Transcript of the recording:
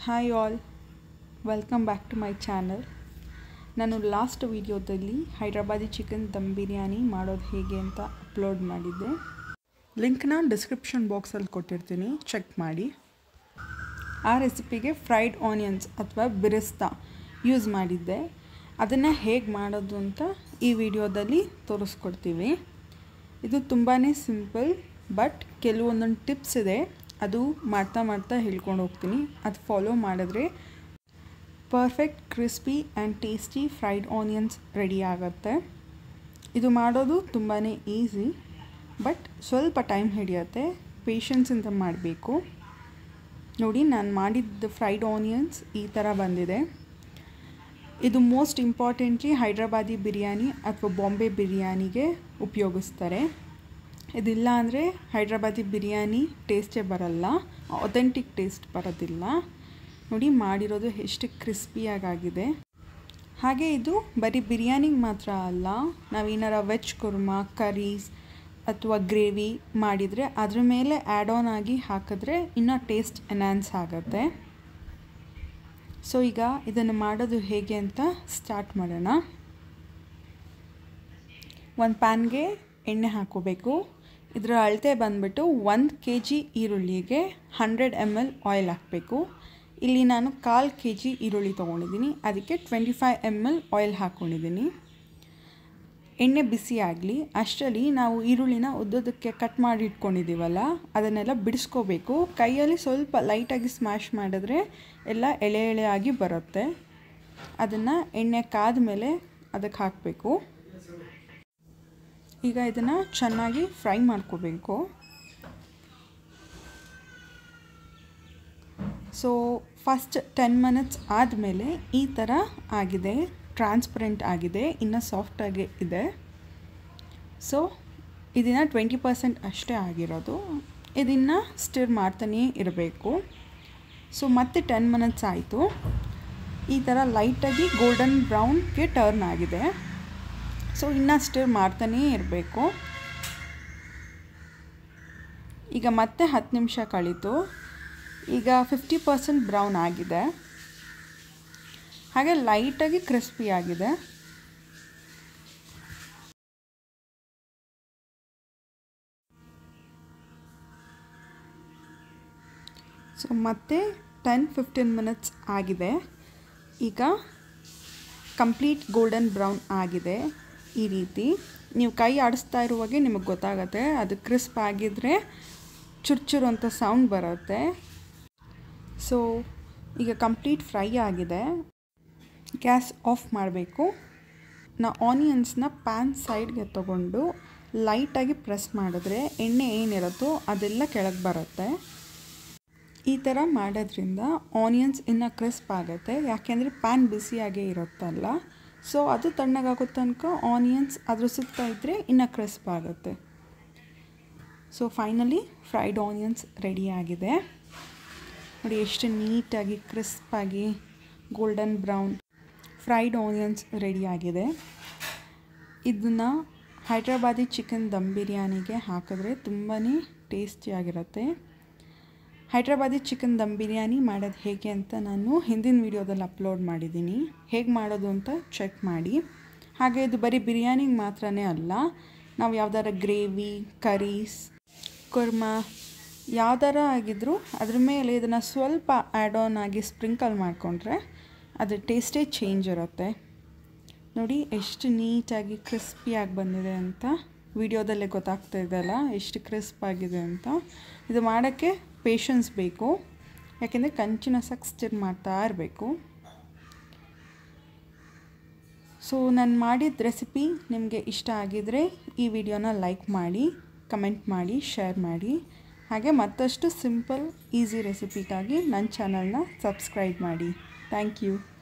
hi all welcome back to my channel ನಾನು last ವೀಡಿಯೋದಲ್ಲಿ Hyderabadi chicken ದಮ್ ಬಿರಿಯಾನಿ ಮಾಡೋದು ಹೇಗೆ ಅಂತ ಅಪ್ಲೋಡ್ ಮಾಡಿದ್ದೆ ಲಿಂಕ್ನ ಡಿಸ್ಕ್ರಿಪ್ಷನ್ ಬಾಕ್ಸಲ್ಲಿ ಕೊಟ್ಟಿರ್ತೀನಿ ಚೆಕ್ ಮಾಡಿ ಆ ರೆಸಿಪಿಗೆ ಫ್ರೈಡ್ ಆನಿಯನ್ಸ್ ಅಥವಾ ಬಿರಿಸ್ತಾ ಯೂಸ್ ಮಾಡಿದ್ದೆ ಅದನ್ನು ಹೇಗೆ ಮಾಡೋದು ಅಂತ ಈ ವಿಡಿಯೋದಲ್ಲಿ ತೋರಿಸ್ಕೊಡ್ತೀವಿ ಇದು ತುಂಬಾ ಸಿಂಪಲ್ ಬಟ್ ಕೆಲವೊಂದೊಂದು ಟಿಪ್ಸ್ ಇದೆ ಅದು ಮಾಡ್ತಾ ಮಾಡ್ತಾ ಹೇಳ್ಕೊಂಡು ಹೋಗ್ತೀನಿ ಅದು ಫಾಲೋ ಮಾಡಿದ್ರೆ perfect crispy and tasty fried onions ready ಆಗುತ್ತೆ ಇದು ಮಾಡೋದು ತುಂಬಾ ಈಸಿ ಬಟ್ ಸ್ವಲ್ಪ ಟೈಮ್ ಹಿಡಿಯುತ್ತೆ ಪೇಷನ್ಸಿಂದ ಮಾಡಬೇಕು ನೋಡಿ ನಾನು ಮಾಡಿದ್ದ ಫ್ರೈಡ್ ಆನಿಯನ್ಸ್ ಈ ಥರ ಬಂದಿದೆ ಇದು ಮೋಸ್ಟ್ ಇಂಪಾರ್ಟೆಂಟ್ಲಿ ಹೈದ್ರಾಬಾದಿ ಬಿರಿಯಾನಿ ಅಥವಾ ಬಾಂಬೆ ಬಿರಿಯಾನಿಗೆ ಉಪಯೋಗಿಸ್ತಾರೆ ಇದಿಲ್ಲ ಅಂದರೆ ಹೈದ್ರಾಬಾದಿ ಬಿರಿಯಾನಿ ಟೇಸ್ಟೇ ಬರಲ್ಲ ಅಥೆಂಟಿಕ್ ಟೇಸ್ಟ್ ಬರೋದಿಲ್ಲ ನೋಡಿ ಮಾಡಿರೋದು ಎಷ್ಟು ಕ್ರಿಸ್ಪಿಯಾಗಾಗಿದೆ ಹಾಗೆ ಇದು ಬರೀ ಬಿರಿಯಾನಿಗೆ ಮಾತ್ರ ಅಲ್ಲ ನಾವೇನಾರ ವೆಜ್ ಕುರ್ಮಾ ಕರೀಸ್ ಅಥವಾ ಗ್ರೇವಿ ಮಾಡಿದರೆ ಅದ್ರ ಮೇಲೆ ಆ್ಯಡ್ ಆನ್ ಆಗಿ ಹಾಕಿದ್ರೆ ಇನ್ನೂ ಟೇಸ್ಟ್ ಎನ್ಹಾನ್ಸ್ ಆಗುತ್ತೆ ಸೊ ಈಗ ಇದನ್ನು ಮಾಡೋದು ಹೇಗೆ ಅಂತ ಸ್ಟಾರ್ಟ್ ಮಾಡೋಣ ಒಂದು ಪ್ಯಾನ್ಗೆ ಎಣ್ಣೆ ಹಾಕೋಬೇಕು ಇದರ ಅಳತೆ ಬಂದುಬಿಟ್ಟು ಒಂದು ಕೆ ಜಿ ಈರುಳ್ಳಿಗೆ ಹಂಡ್ರೆಡ್ ಎಮ್ ಎಲ್ ಆಯಿಲ್ ಹಾಕಬೇಕು ಇಲ್ಲಿ ನಾನು ಕಾಲು ಕೆ ಜಿ ಈರುಳ್ಳಿ ತೊಗೊಂಡಿದ್ದೀನಿ ಅದಕ್ಕೆ twenty five M L oil ಹಾಕ್ಕೊಂಡಿದ್ದೀನಿ ಎಣ್ಣೆ ಬಿಸಿ ಆಗಲಿ ಅಷ್ಟರಲ್ಲಿ ನಾವು ಈರುಳ್ಳಿನ ಉದ್ದದಕ್ಕೆ ಕಟ್ ಮಾಡಿ ಇಟ್ಕೊಂಡಿದ್ದೀವಲ್ಲ ಅದನ್ನೆಲ್ಲ ಬಿಡಿಸ್ಕೋಬೇಕು ಕೈಯಲ್ಲಿ ಸ್ವಲ್ಪ ಲೈಟಾಗಿ ಸ್ಮ್ಯಾಶ್ ಮಾಡಿದ್ರೆ ಎಲ್ಲ ಎಳೆ ಎಳೆ ಆಗಿ ಬರುತ್ತೆ ಅದನ್ನು ಎಣ್ಣೆ ಕಾದ ಮೇಲೆ ಅದಕ್ಕೆ ಹಾಕಬೇಕು ಈಗ ಇದನ್ನು ಚೆನ್ನಾಗಿ ಫ್ರೈ ಮಾಡ್ಕೋಬೇಕು ಸೊ ಫಸ್ಟ್ ಟೆನ್ ಮಿನಿಟ್ಸ್ ಆದಮೇಲೆ ಈ ಥರ ಆಗಿದೆ ಟ್ರಾನ್ಸ್ಪರೆಂಟ್ ಆಗಿದೆ ಇನ್ನು ಸಾಫ್ಟಾಗಿ ಇದೆ ಸೊ ಇದನ್ನು ಟ್ವೆಂಟಿ ಪರ್ಸೆಂಟ್ ಅಷ್ಟೇ ಆಗಿರೋದು ಇದನ್ನು ಸ್ಟಿರ್ ಮಾಡ್ತಾನೇ ಇರಬೇಕು ಸೊ ಮತ್ತೆ ಟೆನ್ ಮಿನಿಟ್ಸ್ ಆಯಿತು ಈ ಥರ ಲೈಟಾಗಿ ಗೋಲ್ಡನ್ ಬ್ರೌನ್ಗೆ ಟರ್ನ್ ಆಗಿದೆ ಸೊ ಇನ್ನು ಸ್ಟಿರ್ ಮಾಡ್ತಾನೇ ಇರಬೇಕು ಈಗ ಮತ್ತೆ ಹತ್ತು ನಿಮಿಷ ಕಳೀತು ಈಗ ಫಿಫ್ಟಿ ಪರ್ಸೆಂಟ್ ಬ್ರೌನ್ ಆಗಿದೆ ಹಾಗೆ ಲೈಟಾಗಿ ಕ್ರಿಸ್ಪಿ ಆಗಿದೆ ಸೊ ಮತ್ತೆ ಟೆನ್ ಫಿಫ್ಟೀನ್ ಮಿನಿಟ್ಸ್ ಆಗಿದೆ ಈಗ ಕಂಪ್ಲೀಟ್ ಗೋಲ್ಡನ್ ಬ್ರೌನ್ ಆಗಿದೆ ಈ ರೀತಿ ನೀವು ಕೈ ಆಡಿಸ್ತಾ ಇರುವಾಗೆ ನಿಮಗೆ ಗೊತ್ತಾಗುತ್ತೆ ಅದು ಕ್ರಿಸ್ಪ್ ಆಗಿದ್ದರೆ ಚುರ್ಚುರು ಅಂತ ಸೌಂಡ್ ಬರುತ್ತೆ ಸೊ ಈಗ ಕಂಪ್ಲೀಟ್ ಫ್ರೈ ಆಗಿದೆ ಗ್ಯಾಸ್ ಆಫ್ ಮಾಡಬೇಕು ನಾ ಆನಿಯನ್ಸ್ನ ಪ್ಯಾನ್ ಸೈಡ್ಗೆ ತೊಗೊಂಡು ಲೈಟಾಗಿ ಪ್ರೆಸ್ ಮಾಡಿದ್ರೆ ಎಣ್ಣೆ ಏನಿರುತ್ತೋ ಅದೆಲ್ಲ ಕೆಳಗೆ ಬರುತ್ತೆ ಈ ಥರ ಮಾಡೋದ್ರಿಂದ ಆನಿಯನ್ಸ್ ಇನ್ನೂ ಕ್ರಿಸ್ಪ್ ಆಗುತ್ತೆ ಯಾಕೆಂದರೆ ಪ್ಯಾನ್ ಬಿಸಿಯಾಗೇ ಇರುತ್ತಲ್ಲ ಸೊ ಅದು ತಣ್ಣಗಾಗೋ ತನಕ ಆನಿಯನ್ಸ್ ಅದ್ರ ಸುತ್ತ ಇದ್ದರೆ ಇನ್ನೂ ಕ್ರಿಸ್ಪ್ ಆಗುತ್ತೆ so finally fried onions ready ಆಗಿದೆ ನೋಡಿ ಎಷ್ಟು ನೀಟಾಗಿ ಕ್ರಿಸ್ಪಾಗಿ golden brown fried onions ready ಆಗಿದೆ ಇದನ್ನು ಹೈದ್ರಾಬಾದಿ ಚಿಕನ್ ದಮ್ ಬಿರಿಯಾನಿಗೆ ಹಾಕಿದ್ರೆ ತುಂಬಾ ಟೇಸ್ಟಿಯಾಗಿರುತ್ತೆ ಹೈದ್ರಾಬಾದಿ ಚಿಕನ್ ದಮ್ ಬಿರಿಯಾನಿ ಮಾಡೋದು ಹೇಗೆ ಅಂತ ನಾನು ಹಿಂದಿನ ವೀಡಿಯೋದಲ್ಲಿ ಅಪ್ಲೋಡ್ ಮಾಡಿದ್ದೀನಿ ಹೇಗೆ ಮಾಡೋದು ಅಂತ ಚೆಕ್ ಮಾಡಿ ಹಾಗೆ ಇದು ಬರೀ ಬಿರಿಯಾನಿಗೆ ಮಾತ್ರನೇ ಅಲ್ಲ ನಾವು ಯಾವ್ದಾರ ಗ್ರೇವಿ ಕರೀಸ್ ಕುರ್ಮಾ ಯಾವ್ದಾರ ಆಗಿದ್ರೂ ಅದ್ರ ಮೇಲೆ ಇದನ್ನು ಸ್ವಲ್ಪ ಆ್ಯಡ್ ಆನ್ ಆಗಿ ಸ್ಪ್ರಿಂಕಲ್ ಮಾಡಿಕೊಂಡ್ರೆ ಅದ್ರ ಟೇಸ್ಟೇ ಚೇಂಜ್ ಇರುತ್ತೆ ನೋಡಿ ಎಷ್ಟು ನೀಟಾಗಿ ಕ್ರಿಸ್ಪಿಯಾಗಿ ಬಂದಿದೆ ಅಂತ ವಿಡಿಯೋದಲ್ಲೇ ಗೊತ್ತಾಗ್ತಾ ಇದೆಯಲ್ಲ ಎಷ್ಟು ಕ್ರಿಸ್ಪ್ ಆಗಿದೆ ಅಂತ ಇದು ಮಾಡೋಕ್ಕೆ ಪೇಷನ್ಸ್ ಬೇಕು ಯಾಕೆಂದರೆ ಕಂಚಿನಸಾಗಿ ಸ್ಟಿರ್ ಮಾಡ್ತಾ ಇರಬೇಕು ಸೊ ನಾನು ಮಾಡಿದ ರೆಸಿಪಿ ನಿಮಗೆ ಇಷ್ಟ ಆಗಿದರೆ ಈ ವಿಡಿಯೋನ ಲೈಕ್ ಮಾಡಿ ಕಮೆಂಟ್ ಮಾಡಿ ಶೇರ್ ಮಾಡಿ ಹಾಗೆ ಮತ್ತಷ್ಟು ಸಿಂಪಲ್ ಈಸಿ ರೆಸಿಪಿಗಾಗಿ ನನ್ನ ಚಾನಲ್ನ ಸಬ್ಸ್ಕ್ರೈಬ್ ಮಾಡಿ ಥ್ಯಾಂಕ್ ಯು